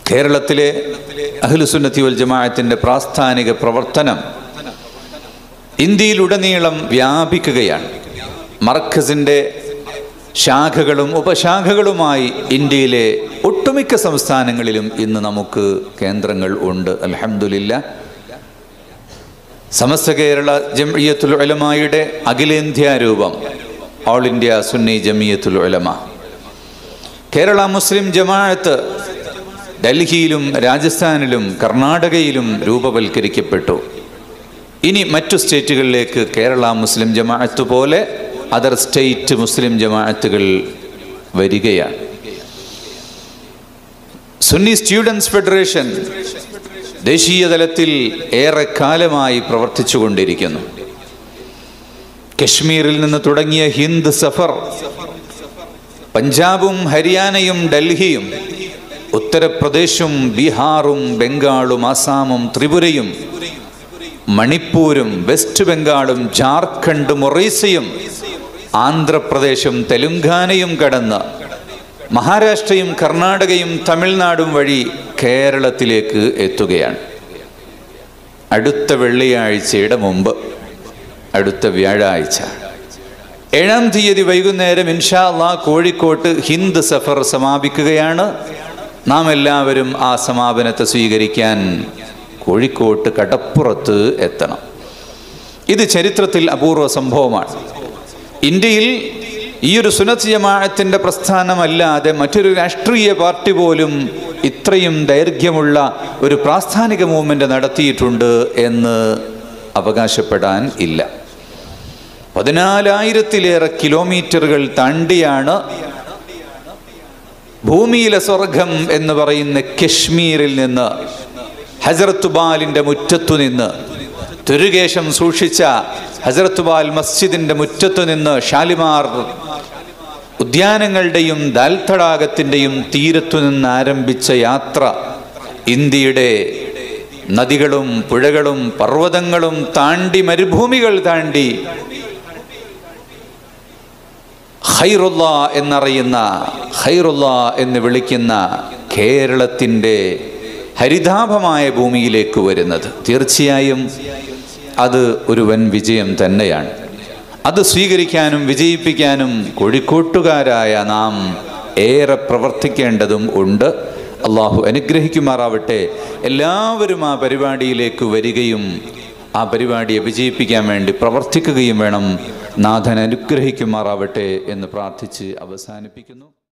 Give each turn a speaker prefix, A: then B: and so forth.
A: കേരളത്തിലെ അഖിലുസുന്നത്തി വൽ ജമാഅത്തിൻ്റെ പ്രാസ്ഥാനിക പ്രവർത്തനം ഇന്ത്യയിലുടനീളം വ്യാപിക്കുകയാണ് മർക്കസിൻ്റെ ശാഖകളും ഉപശാഖകളുമായി ഇന്ത്യയിലെ ഒട്ടുമിക്ക സംസ്ഥാനങ്ങളിലും ഇന്ന് നമുക്ക് കേന്ദ്രങ്ങൾ ഉണ്ട് അലഹമുല്ല സമസ്ത കേരള ജമിയത്തുൽ ഉലമായുടെ അഖിലേന്ത്യാ രൂപം ഓൾ ഇന്ത്യ സുന്നി ജമിയത്തുൽ ഉലമ കേരള മുസ്ലിം ജമാഅത്ത് ഡൽഹിയിലും രാജസ്ഥാനിലും കർണാടകയിലും രൂപവൽക്കരിക്കപ്പെട്ടു ഇനി മറ്റു സ്റ്റേറ്റുകളിലേക്ക് കേരള മുസ്ലിം ജമാഅത്ത് പോലെ അതർ സ്റ്റേറ്റ് മുസ്ലിം ജമാഅത്തുകൾ വരികയാണ് സുന്നി സ്റ്റുഡൻസ് ഫെഡറേഷൻ ദേശീയ തലത്തിൽ ഏറെ കാലമായി പ്രവർത്തിച്ചുകൊണ്ടിരിക്കുന്നു കശ്മീരിൽ നിന്ന് തുടങ്ങിയ ഹിന്ദ് സഫർ പഞ്ചാബും ഹരിയാനയും ഡൽഹിയും ഉത്തർപ്രദേശും ബീഹാറും ബംഗാളും ആസാമും ത്രിപുരയും മണിപ്പൂരും വെസ്റ്റ് ബംഗാളും ജാർഖണ്ഡ് മൊറീസയും ആന്ധ്രാപ്രദേശും തെലുങ്കാനയും കടന്ന് മഹാരാഷ്ട്രയും കർണാടകയും തമിഴ്നാടും വഴി കേരളത്തിലേക്ക് എത്തുകയാണ് അടുത്ത വെള്ളിയാഴ്ചയുടെ മുമ്പ് അടുത്ത വ്യാഴാഴ്ച ഏഴാം തീയതി വൈകുന്നേരം ഇൻഷാ അള്ളാ കോഴിക്കോട്ട് ഹിന്ദ് സഫർ സമാപിക്കുകയാണ് നാം എല്ലാവരും ആ സമാപനത്തെ സ്വീകരിക്കാൻ കോഴിക്കോട്ട് കടപ്പുറത്ത് എത്തണം ഇത് ചരിത്രത്തിൽ അപൂർവ സംഭവമാണ് ഇന്ത്യയിൽ ഈ ഒരു സുനത്ത് ജമാഅത്തിൻ്റെ പ്രസ്ഥാനമല്ലാതെ മറ്റൊരു രാഷ്ട്രീയ പാർട്ടി പോലും ഇത്രയും ദൈർഘ്യമുള്ള ഒരു പ്രാസ്ഥാനിക മൂവ്മെൻ്റ് നടത്തിയിട്ടുണ്ട് എന്ന് അവകാശപ്പെടാൻ ഇല്ല പതിനാലായിരത്തിലേറെ കിലോമീറ്ററുകൾ താണ്ടിയാണ് ഭൂമിയിലെ സ്വർഗം എന്ന് പറയുന്ന കശ്മീരിൽ നിന്ന് ഹസരത്തുബാലിൻ്റെ മുറ്റത്തു നിന്ന് തുരുകേശം സൂക്ഷിച്ച ഹസരത്തുബാൽ മസ്ജിദിൻ്റെ മുറ്റത്തു നിന്ന് ഷാലിമാർ ഉദ്യാനങ്ങളുടെയും ദാൽത്തടാകത്തിൻ്റെയും തീരത്തു നിന്ന് ആരംഭിച്ച യാത്ര ഇന്ത്യയുടെ നദികളും പുഴകളും പർവ്വതങ്ങളും താണ്ടി മരുഭൂമികൾ താണ്ടി ഹൈറുള്ള എന്നറിയുന്ന ഹൈറുള്ള എന്ന് വിളിക്കുന്ന കേരളത്തിൻ്റെ ഹരിതാഭമായ ഭൂമിയിലേക്ക് വരുന്നത് തീർച്ചയായും അത് ഒരു വൻ വിജയം തന്നെയാണ് അത് സ്വീകരിക്കാനും വിജയിപ്പിക്കാനും കോഴിക്കോട്ടുകാരായ നാം ഏറെ പ്രവർത്തിക്കേണ്ടതും ഉണ്ട് അള്ളാഹു അനുഗ്രഹിക്കുമാറാവട്ടെ എല്ലാവരും ആ പരിപാടിയിലേക്ക് വരികയും ആ പരിപാടിയെ വിജയിപ്പിക്കാൻ വേണ്ടി പ്രവർത്തിക്കുകയും വേണം നാഥൻ അനുഗ്രഹിക്കുമാറാവട്ടെ എന്ന് പ്രാർത്ഥിച്ച് അവസാനിപ്പിക്കുന്നു